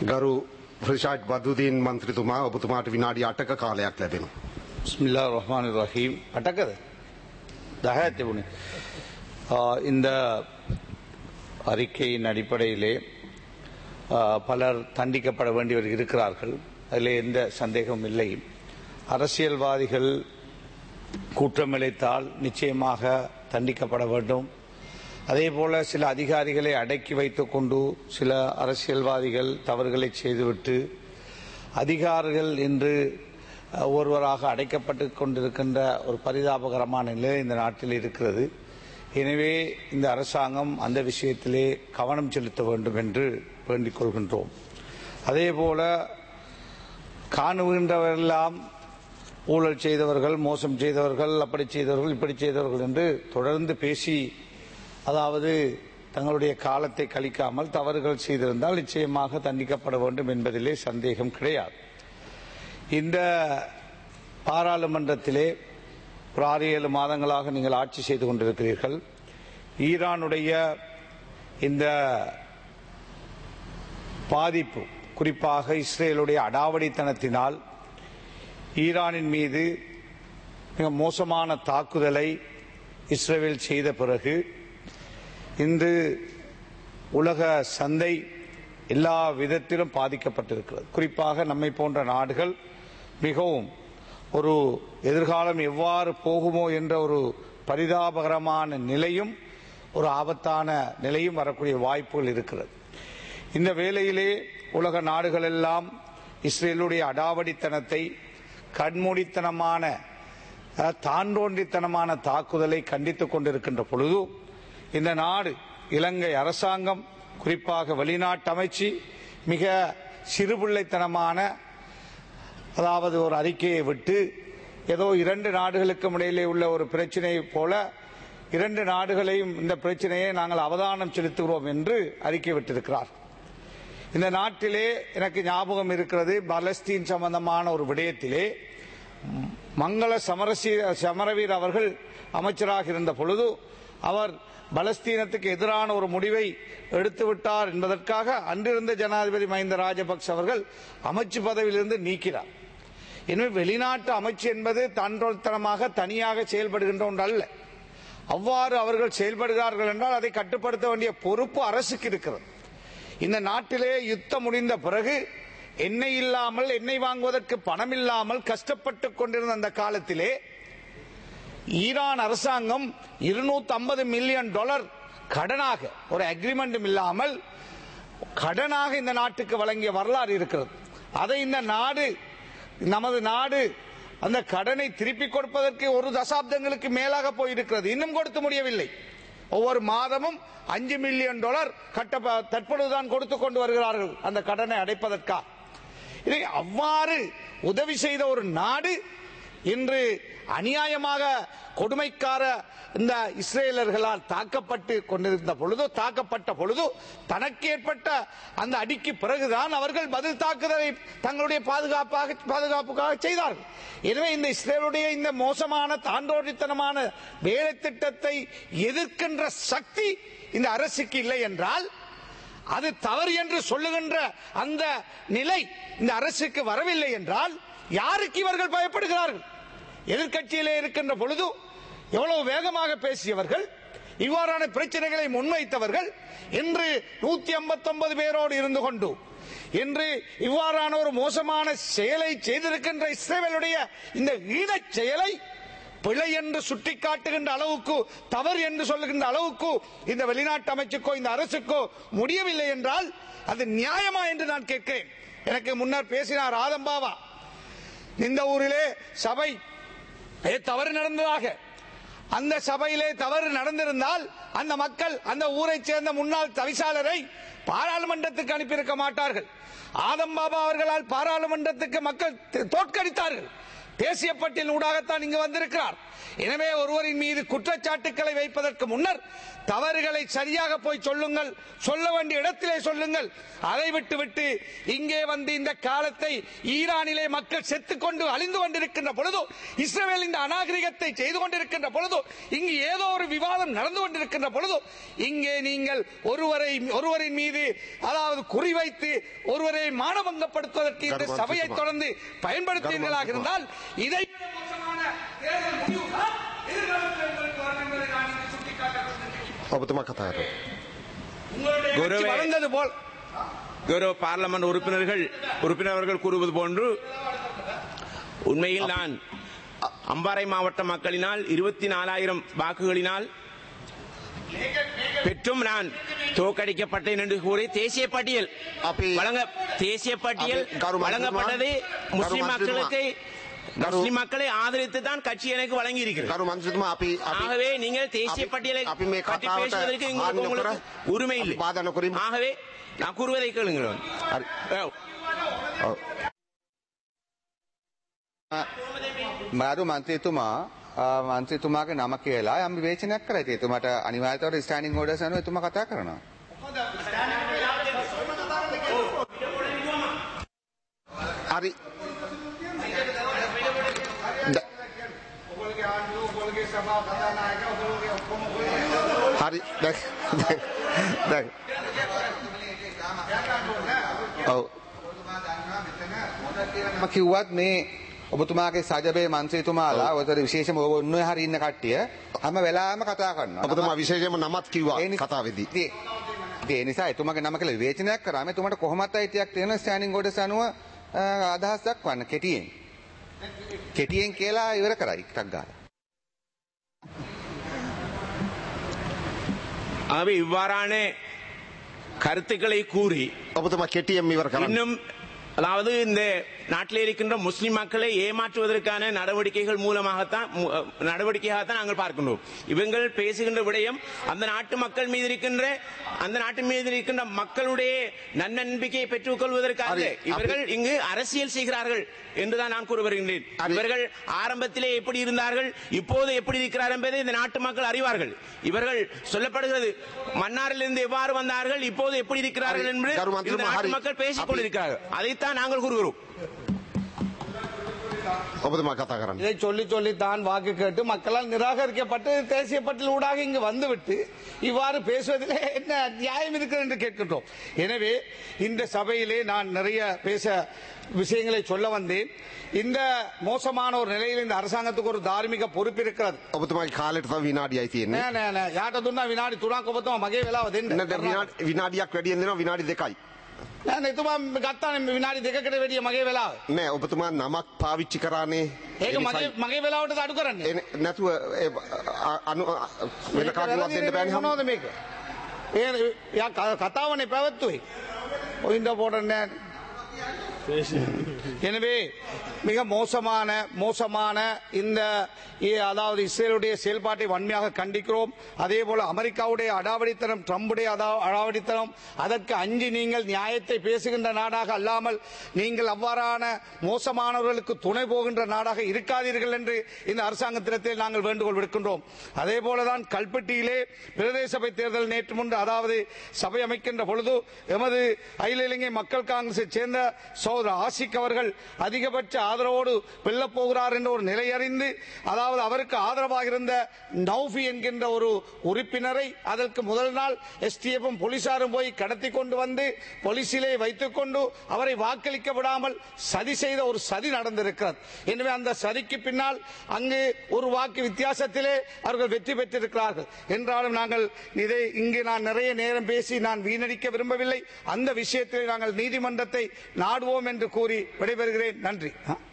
ගරු ප්‍රෂාට් බදුදීන් මන්ත්‍රතුමා ඔබතුමාට විනාඩි අටක කාලයක් ලැබෙන. பிஸ்மில்லா ரஹ்மான் ரஹீம் அட்டக்கது தகாயத்தை உனி இந்த அறிக்கையின் அடிப்படையிலே ஆ, பலர் தண்டிக்கப்பட வேண்டியவர் இருக்கிறார்கள் அதில் எந்த சந்தேகமும் இல்லை அரசியல்வாதிகள் குற்றமிழைத்தால் நிச்சயமாக தண்டிக்கப்பட வேண்டும் அதே போல சில அதிகாரிகளை அடக்கி வைத்துக் கொண்டு சில அரசியல்வாதிகள் தவறுகளை செய்துவிட்டு அதிகாரிகள் என்று அஹ், ஒருவராக அடைக்கப்பட்டு கொண்டிருக்கின்ற ஒரு பரிதாபகரமான நிலை இந்த நாட்டில் இருக்கிறது எனவே இந்த அரசாங்கம் அந்த விஷயத்திலே கவனம் செலுத்த வேண்டும் என்று வேண்டிக் கொள்கின்றோம் அதே போல காணுகின்றவரெல்லாம் ஊழல் செய்தவர்கள் மோசம் செய்தவர்கள் அப்படி செய்தவர்கள் இப்படி செய்தவர்கள் என்று தொடர்ந்து பேசி அதாவது தங்களுடைய காலத்தை கழிக்காமல் தவறுகள் செய்திருந்தால் நிச்சயமாக தண்டிக்கப்பட வேண்டும் என்பதிலே சந்தேகம் கிடையாது இந்த பாராளுமன்றத்திலே ஒரு ஆறு ஏழு மாதங்களாக நீங்கள் ஆட்சி செய்து கொண்டிருக்கிறீர்கள் ஈரானுடைய இந்த பாதிப்பு குறிப்பாக இஸ்ரேலுடைய அடாவடித்தனத்தினால் ஈரானின் மீது மிக மோசமான தாக்குதலை இஸ்ரேல் செய்த பிறகு இன்று உலக சந்தை எல்லா விதத்திலும் பாதிக்கப்பட்டிருக்கிறது குறிப்பாக நம்மை போன்ற நாடுகள் மிகவும் ஒரு எதிர்காலம் எவ்வாறு போகுமோ என்ற ஒரு பரிதாபகரமான நிலையும் ஒரு ஆபத்தான நிலையும் வரக்கூடிய வாய்ப்புகள் இருக்கிறது இந்த வேளையிலே உலக நாடுகள் எல்லாம் இஸ்ரேலுடைய அடாவடித்தனத்தை கண்மூடித்தனமான அஹ், தாண்டோண்டித்தனமான தாக்குதலை கண்டித்துக் கொண்டிருக்கின்ற பொழுது இந்த நாடு இலங்கை அரசாங்கம் குறிப்பாக வெளிநாட்டு அமைச்சு மிக சிறுபிள்ளைத்தனமான அதாவது ஒரு அறிக்கையை விட்டு ஏதோ இரண்டு நாடுகளுக்கும் இடையிலே உள்ள ஒரு பிரச்சனை போல இரண்டு நாடுகளையும் இந்த பிரச்சனையை நாங்கள் அவதானம் செலுத்துகிறோம் என்று அறிக்கை விட்டிருக்கிறார் இந்த நாட்டிலே எனக்கு ஞாபகம் இருக்கிறது பலஸ்தீன் சம்பந்தமான ஒரு விடயத்திலே ம், மங்கள சமரசி சமரவீர் அவர்கள் அமைச்சராக இருந்த பொழுது அவர் பலஸ்தீனத்துக்கு எதிரான ஒரு முடிவை எடுத்துவிட்டார் என்பதற்காக அன்றிருந்த ஜனாதிபதி மஹிந்த ராஜபக்ச அவர்கள் அமைச்சு பதவியிலிருந்து நீக்கிறார் எனவே வெளிநாட்டு அமைச்சு என்பது தன்றோத்தனமாக தனியாக செயல்படுகின்ற ஒன்று அல்ல அவ்வாறு அவர்கள் செயல்படுகிறார்கள் என்றால் அதை கட்டுப்படுத்த வேண்டிய பொறுப்பு அரசுக்கு இருக்கிறது இந்த நாட்டிலே யுத்தம் முடிந்த பிறகு எண்ணெய் இல்லாமல் எண்ணெய் வாங்குவதற்கு பணம் இல்லாமல் கஷ்டப்பட்டு கொண்டிருந்த அந்த காலத்திலே ஈரான் அரசாங்கம் இருநூத்தி ஐம்பது மில்லியன் டாலர் கடனாக ஒரு அக்ரிமெண்ட்டும் இல்லாமல் கடனாக இந்த நாட்டுக்கு வழங்கிய வரலாறு இருக்கிறது அதை இந்த நாடு நமது நாடு அந்த கடனை திருப்பிக் கொடுப்பதற்கு ஒரு தசாப்தங்களுக்கு மேலாக போயிருக்கிறது இன்னும் கொடுத்து முடியவில்லை ஒவ்வொரு மாதமும் அஞ்சு மில்லியன் டாலர் கட்ட தற்பொழுதுதான் கொடுத்து கொண்டு வருகிறார்கள் அந்த கடனை அடைப்பதற்காக இதை அவ்வாறு உதவி செய்த ஒரு நாடு இன்று அநியாயமாக கொடுமைக்கார இந்த இஸ்ரேலர்களால் தாக்கப்பட்டு கொண்டிருந்த பொழுது தாக்கப்பட்ட பொழுது தனக்கு ஏற்பட்ட அந்த அடிக்கு பிறகுதான் அவர்கள் பதில் தாக்குதலை தங்களுடைய பாதுகாப்பாக பாதுகாப்புக்காக செய்தார்கள் எனவே இந்த இஸ்ரேலுடைய இந்த மோசமான தாண்டோடித்தனமான வேலை திட்டத்தை எதிர்க்கின்ற சக்தி இந்த அரசுக்கு இல்லை என்றால் அது தவறு என்று சொல்லுகின்ற அந்த நிலை இந்த அரசுக்கு வரவில்லை என்றால் யாருக்கு இவர்கள் பயப்படுகிறார்கள் எதிர்க்கட்சியிலே இருக்கின்ற பொழுது எவ்வளவு வேகமாக பேசியவர்கள் இவ்வாறான பிரச்சனைகளை முன்வைத்தவர்கள் இன்று நூத்தி ஐம்பத்தி பேரோடு இருந்து கொண்டு இன்று இவ்வாறான ஒரு மோசமான செயலை செய்திருக்கின்ற இஸ்ரேலுடைய இந்த ஈனச் செயலை பிழை என்று சுட்டிக்காட்டுகின்ற அளவுக்கு தவறு என்று சொல்லுகின்ற அளவுக்கு இந்த வெளிநாட்டு அமைச்சுக்கோ இந்த அரசுக்கோ முடியவில்லை என்றால் அது நியாயமா என்று நான் கேட்கிறேன் எனக்கு முன்னர் பேசினார் ஆதம்பாவா இந்த ஊரிலே சபை ஏ, தவறு நடந்ததாக அந்த சபையிலே தவறு நடந்திருந்தால் அந்த மக்கள் அந்த ஊரை சேர்ந்த முன்னாள் தவிசாளரை பாராளுமன்றத்துக்கு அனுப்பியிருக்க மாட்டார்கள் ஆதம் பாபா அவர்களால் பாராளுமன்றத்துக்கு மக்கள் தி- தோற்கடித்தார்கள் தேசிய பட்டியல் ஊடாகத்தான் இங்கு வந்திருக்கிறார் எனவே ஒருவரின் மீது குற்றச்சாட்டுக்களை வைப்பதற்கு முன்னர் தவறுகளை சரியாக போய் சொல்லுங்கள் சொல்ல வேண்டிய இடத்திலே சொல்லுங்கள் அதை விட்டு விட்டு இங்கே வந்து இந்த காலத்தை ஈரானிலே மக்கள் செத்துக்கொண்டு அழிந்து கொண்டிருக்கின்ற பொழுது இஸ்ரேல் இந்த அநாகரிகத்தை செய்து கொண்டிருக்கின்ற பொழுது இங்கு ஏதோ ஒரு விவாதம் நடந்து கொண்டிருக்கின்ற பொழுது இங்கே நீங்கள் ஒருவரை ஒருவரின் மீது அதாவது குறிவைத்து ஒருவரை மானபங்கப்படுத்துவதற்கு இந்த கர்வம் சபையை சுத்தமா. தொடர்ந்து பயன்படுத்தீர்களாக கர்வம் இருந்தால் இதை மோசமான தேர்தல் முடிவுதான் எதிர்காலத்தில் உங்களுக்கு வரும் என்பதை நான் இங்கு சுட்டிக்காட்ட விரும்புகிறேன். ඔබතුමා කතා කරන්න. உங்களுடைய கட்சி குருவே. வளர்ந்தது போல் கௌரவ பார்லமெண்ட் உறுப்பினர்கள் உறுப்பினர்கள் கூறுவது போன்று உண்மையில் நான் அம்பாறை மாவட்ட மக்களினால் இருபத்தி நாலாயிரம் வாக்குகளினால் பெற்றும் நான் தோற்கடிக்கப்பட்டேன் என்று கூறி தேசிய பட்டியல் அப்பி- வழங்க தேசிய பட்டியல் அப்பி- கரு மந்திரிமா- வழங்கப்பட்டது கரு முஸ்லிம் மந்திரிமா- மக்களுக்கு கரு- முஸ்லிம் மக்களை ஆதரித்து தான் கட்சி எனக்கு வழங்கி இருக்கிறது ගරු මන්ත්‍රතුමා අපි අපි ஆகவே நீங்கள் தேசிய අපි- பட்டியலை අපි මේ பற்றி කතාවට பேசுவதற்கு හානි உங்களுக்கு නොකර உங்களுக்கு உரிமை இல்லை අපි බාධා නොකරමු. ஆகவே நான் கூறுவதை கேளுங்கள் හරි. ඔව්. ඔව්. මාරු මන්ත්‍රීතුමා ආ, මන්ත්‍රීතුමාගේ නම කියලා යම් විවේචනයක් කරලා ඉතින් එතුමාට අනිවාර්යයෙන්ම ස්ටෑන්ඩින් ඕඩර්ස් අනුව එතුමා කතා කරනවා. හරි. ද- හරි දැන් දැන් ඔව් මම කිව්වත් මේ ඔබතුමාගේ සජබේ මන්ත්‍රීතුමාලා ඔතන විශේෂම ඔය ඔන්න හරි ඉන්න කට්ටිය හැම වෙලාවෙම කතා කරනවා. ඔබතුමා විශේෂයෙන්ම නමත් කිව්වා ඒ නිසා- කතාවේදී. ඉතින් ඉතින් ඒ නිසා එතුමාගේ නම කියලා විවේචනයක් කරාම එතුමාට කොහොමත් අයිතියක් තියෙන ස්ටෑන්ඩින් ඕඩර්ස් අනුව ආ, අදහස් දක්වන්න කෙටියෙන්. කෙටියෙන් කියලා ඉවර කරයි ටක් ගාලා. ஆகவே இவ்வாறான கருத்துக்களை கூறி ඔබතුමා කෙටියෙන් ඉවර කරන්න. இன்னும் அதாவது இந்த நாட்டில் இருக்கின்ற முஸ்லிம் மக்களை ஏமாற்றுவதற்கான நடவடிக்கைகள் மூலமாகத்தான் மு- அஹ், நடவடிக்கையாகத்தான் நாங்கள் பார்க்கின்றோம் இவங்கள் பேசுகின்ற விடயம் அந்த நாட்டு மக்கள் மீது இருக்கின்ற அந்த நாட்டு மீது இருக்கின்ற மக்களுடைய நன்னம்பிக்கையை பெற்றுக் கொள்வதற்காக அது- இவர்கள் இங்கு அரசியல் செய்கிறார்கள் என்றுதான் நான் கூற வருகின்றேன் அது- இவர்கள் ஆரம்பத்திலே எப்படி இருந்தார்கள் இப்போது எப்படி இருக்கிறார் என்பதை இந்த நாட்டு மக்கள் அறிவார்கள் இவர்கள் சொல்லப்படுகிறது மன்னாரிலிருந்து எவ்வாறு வந்தார்கள் இப்போது எப்படி இருக்கிறார்கள் அது- என்று கரு மந்திரி இந்த நாட்டு மஹாரி. மக்கள் பேசிக் அப்படி- கொண்டிருக்கிறார்கள் அதைத்தான் நாங்கள் கூறுகிறோம் ඔබතුමා කතා කරන්න. இதை சொல்லி சொல்லி தான் வாக்கு கேட்டு மக்களால் நிராகரிக்கப்பட்டு தேசிய பட்டியல் ஊடாக இங்கு வந்துவிட்டு இவ்வாறு பேசுவதிலே என்ன நியாயம் இருக்கிறது என்று கேட்கின்றோம் எனவே இந்த சபையிலே நான் நிறைய பேச விஷயங்களை சொல்ல வந்தேன் இந்த மோசமான ஒரு நிலையில் இந்த அரசாங்கத்துக்கு ஒரு தார்மீக பொறுப்பு இருக்கிறது ඔබතුමාගේ කාලෙට තව විනාඩියයි තියෙන්නේ. නෑ නෑ නෑ යාට දුන්නා විනාඩි තුනක් ඔබතුමා මගේ වෙලාව දෙන්න නෑ විනාඩි- විනාඩියක් වැඩියෙන් දෙනවා විනාඩි දෙකයි. නෑ නෑ, එතුමා ගත්තානේ විනාඩි දෙකකට වැඩිය මගේ වෙලාව නෑ ඔබතුමා නමක් පාවිච්චි කරානේ. ඒක ඒ මගේ නිසායි- මගේ වෙලාවට අඩු කරන්නේ ඒ නැතුව ඒ අ- අනු අ- වෙන කාටවත් දෙන්න බෑනේ හම්. මොනවද මේක ඒ යා ක- කතාවනේ පැවැත්තුවේ ඔයින්ද போடனே எனவே மிக மோசமான மோசமான இந்த இ- அதாவது இஸ்ரேலுடைய செயல்பாட்டை வன்மையாக கண்டிக்கிறோம் அதே போல அமெரிக்காவுடைய அடாவடித்தனம் ட்ரம்புடைய அதா- அடாவடித்தனம் அதற்கு அஞ்சி நீங்கள் நியாயத்தை பேசுகின்ற நாடாக அல்லாமல் நீங்கள் அவ்வாறான மோசமானவர்களுக்கு துணை போகின்ற நாடாக இருக்காதீர்கள் என்று இந்த அரசாங்கத்திடத்தில் நாங்கள் வேண்டுகோள் விடுக்கின்றோம் அதே போலதான் கல்பட்டியிலே பிரதேச சபை தேர்தல் நேற்று முன்பு அதாவது சபை அமைக்கின்ற பொழுது எமது அகில இலங்கை மக்கள் காங்கிரஸை சேர்ந்த சோதரர் ஆசிக் அவர்கள் அதிகபட்ச ஆதரவோடு வெல்லப் போகிறார் என்ற ஒரு நிலை அறிந்து அதாவது அவருக்கு ஆதரவாக இருந்த நௌஃபி என்கின்ற ஒரு உறுப்பினரை அதற்கு முதல் நாள் எஸ்டிஎஃப்பும் போலீசாரும் போய் கடத்தி கொண்டு வந்து போலீசிலே வைத்துக் கொண்டு அவரை வாக்களிக்க விடாமல் சதி செய்த ஒரு சதி நடந்திருக்கிறது எனவே அந்த சதிக்கு பின்னால் அங்கு ஒரு வாக்கு வித்தியாசத்திலே அவர்கள் வெற்றி பெற்றிருக்கிறார்கள் என்றாலும் நாங்கள் இதை இங்கு நான் நிறைய நேரம் பேசி நான் வீணடிக்க விரும்பவில்லை அந்த விஷயத்தில் நாங்கள் நீதிமன்றத்தை நாடுவோம் என்று கூறி விடைபெறுகிறேன் நன்றி